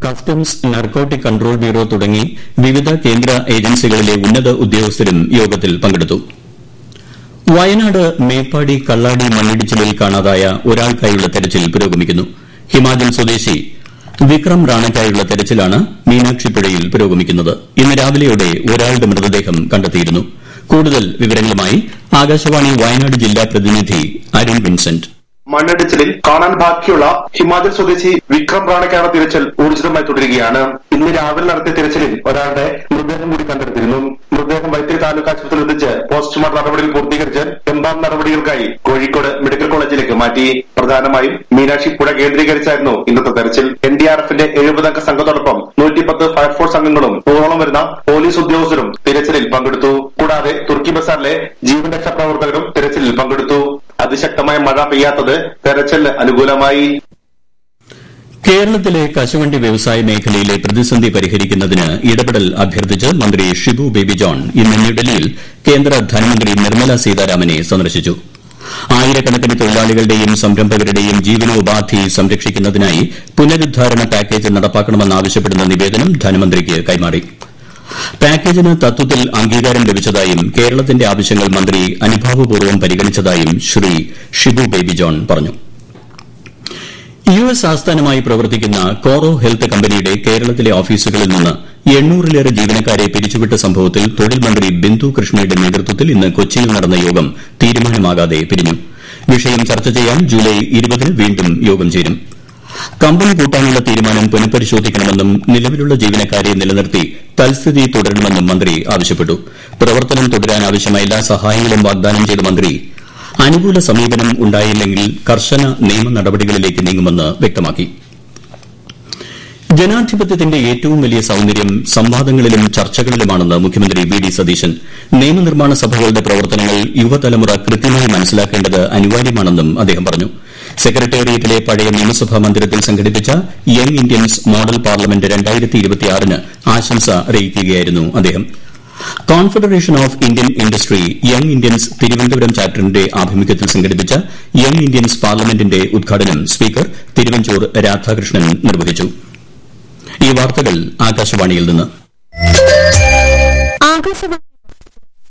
customs narcotic control bureau തുടങ്ങി വിവിധ കേന്ദ്ര ഏജൻസികളിലെ ഉന്നത ഉദ്യോഗസ്ഥരും യോഗത്തിൽ പങ്കെടുത്തു വയനാട് മേപ്പാടി കള്ളാടി മണ്ണിടിച്ചിലിൽ കാണാതായ ഒരാൾക്കായുള്ള തെരച്ചിൽ പുരോഗമിക്കുന്നു ഹിമാചൽ സ്വദേശി വിക്രം റാണയ്ക്കായുള്ള തെരച്ചിലാണ് മീനാക്ഷിപ്പുഴയിൽ പുരോഗമിക്കുന്നത് ഇന്ന് രാവിലെയോടെ ഒരാളുടെ മൃതദേഹം കണ്ടെത്തിയിരുന്നു കൂടുതൽ വിവരങ്ങളുമായി ആകാശവാണി വയനാട് ജില്ലാ പ്രതിനിധി അരുൺ വിൻസെന്റ് മണ്ണിടിച്ചിലിൽ കാണാൻ ബാക്കിയുള്ള ഹിമാചൽ സ്വദേശി വിക്രം റാണയ്ക്കാണ് തിരച്ചിൽ ഊർജിതമായി തുടരുകയാണ് ഇന്ന് രാവിലെ നടത്തിയ തിരച്ചിലിൽ ഒരാളുടെ മൃതദേഹം കൂടി കണ്ടെടുത്തിരുന്നു മൃതദേഹം വൈത്തിരി താലൂക്ക് ആശുപത്രിയിൽ എത്തിച്ച് പോസ്റ്റ്മോർട്ടം നടപടികൾ പൂർത്തീകരിച്ച് എംബാം നടപടികൾക്കായി കോഴിക്കോട് മെഡിക്കൽ കോളേജിലേക്ക് മാറ്റി പ്രധാനമായും മീനാക്ഷി പുഴ കേന്ദ്രീകരിച്ചായിരുന്നു ഇന്നത്തെ തെരച്ചിൽ എൻ ഡി ആർ എഫിന്റെ എഴുപതംഗ സംഘത്തോടൊപ്പം നൂറ്റിപ്പത്ത് ഫയർഫോഴ്സ് അംഗങ്ങളും നൂറോളം വരുന്ന പോലീസ് ഉദ്യോഗസ്ഥരും തിരച്ചിലിൽ പങ്കെടുത്തു കൂടാതെ തുർക്കി ബസാറിലെ ജീവൻ രക്ഷാ പ്രവർത്തകരും തിരച്ചിലിൽ പങ്കെടുത്തു അതിശക്തമായ മഴ പെയ്യാത്തത് തെരച്ചിലിന് അനുകൂലമായി കേരളത്തിലെ കശുവണ്ടി വ്യവസായ മേഖലയിലെ പ്രതിസന്ധി പരിഹരിക്കുന്നതിന് ഇടപെടൽ അഭ്യർത്ഥിച്ച് മന്ത്രി ഷിബു ബേബി ജോൺ ഇന്ന് ന്യൂഡൽഹിയിൽ കേന്ദ്ര ധനമന്ത്രി നിർമ്മല സീതാരാമനെ സന്ദർശിച്ചു ആയിരക്കണക്കിന് തൊഴിലാളികളുടെയും സംരംഭകരുടെയും ജീവനോപാധി സംരക്ഷിക്കുന്നതിനായി പുനരുദ്ധാരണ പാക്കേജ് നടപ്പാക്കണമെന്നാവശ്യപ്പെടുന്ന നിവേദനം ധനമന്ത്രിക്ക് കൈമാറി പാക്കേജിന് തത്വത്തിൽ അംഗീകാരം ലഭിച്ചതായും കേരളത്തിന്റെ ആവശ്യങ്ങൾ മന്ത്രി അനുഭാവപൂർവ്വം പരിഗണിച്ചതായും ശ്രീ ഷിബു ബേബി ജോൺ പറഞ്ഞു യു എസ് ആസ്ഥാനമായി പ്രവർത്തിക്കുന്ന കോറോ ഹെൽത്ത് കമ്പനിയുടെ കേരളത്തിലെ ഓഫീസുകളിൽ നിന്ന് എണ്ണൂറിലേറെ ജീവനക്കാരെ പിരിച്ചുവിട്ട സംഭവത്തിൽ തൊഴിൽ മന്ത്രി ബിന്ദു കൃഷ്ണയുടെ നേതൃത്വത്തിൽ ഇന്ന് കൊച്ചിയിൽ നടന്ന യോഗം തീരുമാനമാകാതെ പിരിഞ്ഞു വിഷയം ചർച്ച ചെയ്യാൻ ജൂലൈ ഇരുപതിന് വീണ്ടും യോഗം ചേരും കമ്പനി പൂട്ടാനുള്ള തീരുമാനം പുനഃപരിശോധിക്കണമെന്നും നിലവിലുള്ള ജീവനക്കാരെ നിലനിർത്തി തൽസ്ഥിതി തുടരണമെന്നും മന്ത്രി ആവശ്യപ്പെട്ടു പ്രവർത്തനം തുടരാൻ ആവശ്യമായ എല്ലാ സഹായങ്ങളും വാഗ്ദാനം ചെയ്ത മന്ത്രി അനുകൂല സമീപനം ഉണ്ടായില്ലെങ്കിൽ കർശന നിയമ നടപടികളിലേക്ക് നീങ്ങുമെന്ന് വ്യക്തമാക്കി ജനാധിപത്യത്തിന്റെ ഏറ്റവും വലിയ സൌന്ദര്യം സംവാദങ്ങളിലും ചർച്ചകളിലുമാണെന്ന് മുഖ്യമന്ത്രി വി ഡി സതീശൻ നിയമനിർമ്മാണ സഭകളുടെ പ്രവർത്തനങ്ങൾ യുവതലമുറ കൃത്യമായി മനസ്സിലാക്കേണ്ടത് അനിവാര്യമാണെന്നും അദ്ദേഹം പറഞ്ഞു സെക്രട്ടേറിയറ്റിലെ പഴയ നിയമസഭാ മന്ദിരത്തിൽ സംഘടിപ്പിച്ച യങ് ഇന്ത്യൻസ് മോഡൽ പാർലമെന്റ് ന് ആശംസ അറിയിക്കുകയായിരുന്നു അദ്ദേഹം confederation of Indian industry young Indians Thiruvananthapuram ചാപ്റ്ററിന്റെ ആഭിമുഖ്യത്തിൽ സംഘടിപ്പിച്ച യങ് ഇന്ത്യൻസ് പാർലമെന്റിന്റെ ഉദ്ഘാടനം സ്പീക്കർ തിരുവഞ്ചൂർ രാധാകൃഷ്ണൻ നിർവഹിച്ചു ഈ വാർത്തകൾ ആകാശവാണിയിൽ നിന്ന് ആകാശവാണി